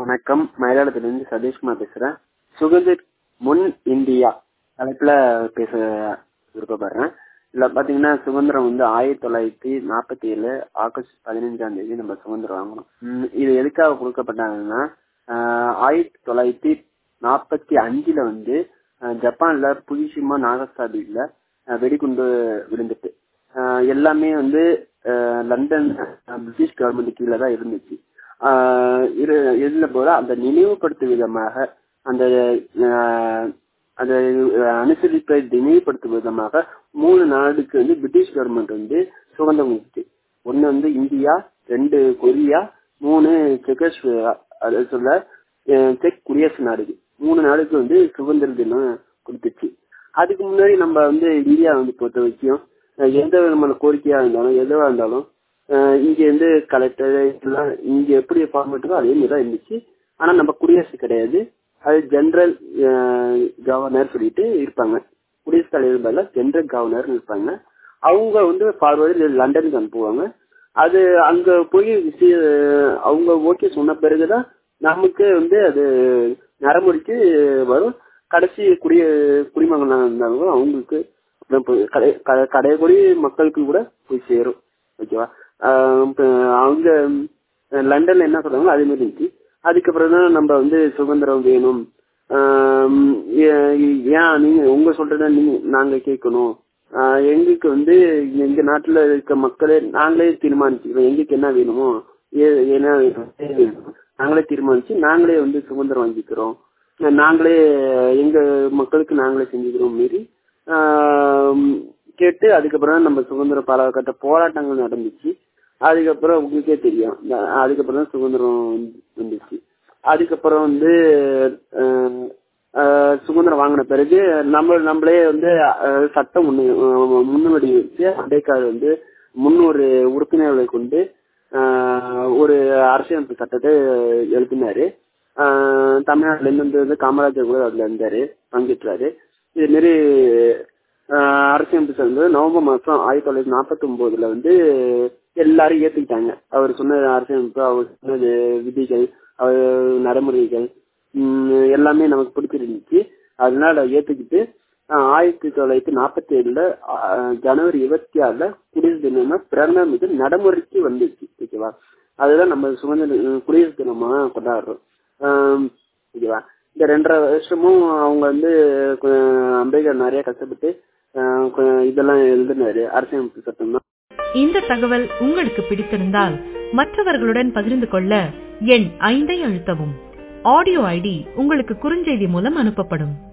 வணக்கம் மயிலாடுதுறையிலிருந்து சதீஷ்குமார் பேசுறேன் சுகந்திர் முன் இந்தியா தலைப்புல பேச விருப்பப்படுறேன் இதுல பாத்தீங்கன்னா சுதந்திரம் வந்து ஆயிரத்தி தொள்ளாயிரத்தி நாற்பத்தி ஏழு ஆகஸ்ட் பதினஞ்சாம் தேதி நம்ம சுதந்திரம் வாங்கணும் உம் இது எதுக்காக கொடுக்கப்பட்டாங்கன்னா ஆஹ் ஆயிரத்தி தொள்ளாயிரத்தி நாற்பத்தி அஞ்சுல வந்து ஆஹ் ஜப்பான்ல புகிஷிமா நாகசாகில வெடிகுண்டு விழுந்துட்டு ஆஹ் எல்லாமே வந்து ஆஹ் லண்டன் ஆஹ் பிரிட்டிஷ் கவர்மெண்ட் கீழே தான் இருந்துச்சு ஆஹ் இரு இருந்த போது அந்த நினைவுபடுத்தும் விதமாக அந்த ஆஹ் அதை அனுசரிப்பை நினைவுபடுத்தும் விதமாக மூணு நாடுக்கு வந்து பிரிட்டிஷ் கவர்மெண்ட் வந்து சுதந்திரம் கொடுத்துச்சு ஒன்னு வந்து இந்தியா ரெண்டு கொரியா மூணு செகஸ்வேரா அது சொல்ல செக் குடியரசு நாடுக்கு மூணு நாடுக்கு வந்து சுதந்திர தினம் கொடுத்துச்சு அதுக்கு முன்னாடி நம்ம வந்து இந்தியா வந்து பொறுத்த வரைக்கும் எந்த விதமான கோரிக்கையா இருந்தாலும் எதுவா இருந்தாலும் இங்க இருந்து கலெக்டர் எல்லாம் இங்க எப்படி ஃபார்மேட்டோ அதே மாதிரி தான் இருந்துச்சு ஆனா நம்ம குடியரசு கிடையாது அது ஜெனரல் கவர்னர் சொல்லிட்டு இருப்பாங்க குடியரசுத் தலைவர் பதிலாக ஜெனரல் கவர்னர் இருப்பாங்க அவங்க வந்து ஃபார்வர்டு லண்டனுக்கு அனுப்புவாங்க அது அங்க போய் அவங்க ஓகே சொன்ன பிறகுதான் நமக்கு வந்து அது நரமுடிக்கு வரும் கடைசி குடிய குடிமகனாக இருந்தாலும் அவங்களுக்கு கடையக்கூடிய மக்களுக்கு கூட போய் சேரும் ஓகேவா அவங்க லண்டன்ல என்ன சொல்றாங்களோ அதே மாதிரி இருந்துச்சு அதுக்கப்புறம் தான் நம்ம வந்து சுதந்திரம் வேணும் ஏன் நீங்க உங்க சொல்றத நீங்க நாங்க கேட்கணும் எங்களுக்கு வந்து எங்க நாட்டுல இருக்க மக்களே நாங்களே தீர்மானிச்சுக்கிறோம் எங்களுக்கு என்ன வேணுமோ என்ன வேணும் நாங்களே தீர்மானிச்சு நாங்களே வந்து சுதந்திரம் வாங்கிக்கிறோம் நாங்களே எங்க மக்களுக்கு நாங்களே செஞ்சுக்கிறோம் மாரி கேட்டு அதுக்கப்புறம் நம்ம சுதந்திர பல கட்ட போராட்டங்கள் நடந்துச்சு அதுக்கப்புறம் உங்களுக்கே தெரியும் அதுக்கப்புறம் தான் சுதந்திரம் வந்துச்சு அதுக்கப்புறம் வந்து சுதந்திரம் வாங்கின பிறகு நம்ம நம்மளே வந்து சட்டம் முன்னு முன்னுவடி வச்சு அம்பேத்கர் வந்து முன்னூறு உறுப்பினர்களை கொண்டு ஒரு அரசியலமைப்பு சட்டத்தை எழுப்பினாரு தமிழ்நாட்டுல இருந்து வந்து காமராஜர் கூட அதுல இருந்தாரு பங்கேற்றாரு இது மாரி அரசியலமைப்பு சட்டம் நவம்பர் மாசம் ஆயிரத்தி தொள்ளாயிரத்தி நாற்பத்தி ஒன்பதுல வந்து எல்லாரும் ஏத்துக்கிட்டாங்க அவர் சொன்ன அரசியலமைப்பு அவர் சொன்னது விதிகள் அவர் நடைமுறைகள் எல்லாமே நமக்கு பிடிச்சிருந்துச்சு அதனால ஏத்துக்கிட்டு ஆயிரத்தி தொள்ளாயிரத்தி நாற்பத்தி ஏழுல ஜனவரி இருபத்தி ஆறுல குடியரசு தினம்னா பிரதமர் மீது நடைமுறைக்கு வந்துச்சு ஓகேவா அதுதான் நம்ம சுதந்திர குடியரசு தினமா கொண்டாடுறோம் ஓகேவா இந்த ரெண்டரை வருஷமும் அவங்க வந்து அம்பேத்கர் நிறைய கஷ்டப்பட்டு இதெல்லாம் எழுதினாரு அரசியலமைப்பு சட்டம் தான் இந்த தகவல் உங்களுக்கு பிடித்திருந்தால் மற்றவர்களுடன் பகிர்ந்து கொள்ள எண் ஐந்தை அழுத்தவும் ஆடியோ ஐடி உங்களுக்கு குறுஞ்செய்தி மூலம் அனுப்பப்படும்